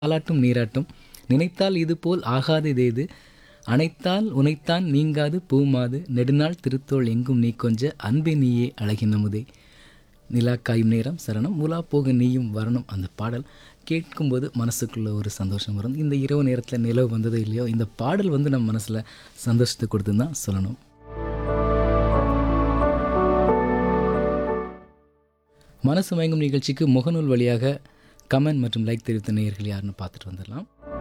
தாலாட்டும் நீராட்டும் நினைத்தால் இதுபோல் ஆகாததேது அனைத்தால் உனைத்தான் நீங்காது பூமாது நெடுநாள் திருத்தோள் எங்கும் நீ கொஞ்ச அன்பே நீயே அழகின் அமுதே நிலா காயும் நேரம் சரணம் உலா போக நீயும் வரணும் அந்த பாடல் கேட்கும்போது மனசுக்குள்ள ஒரு சந்தோஷம் வரும் இந்த இரவு நேரத்தில் நிலவு வந்ததோ இல்லையோ இந்த பாடல் வந்து நம்ம மனசில் சந்தோஷத்தை கொடுத்துன்னு தான் சொல்லணும் மனசு மயங்கும் நிகழ்ச்சிக்கு முகநூல் வழியாக கமெண்ட் மற்றும் லைக் தெரிவித்த நேயர்கள் யாருன்னு பார்த்துட்டு வந்துடலாம்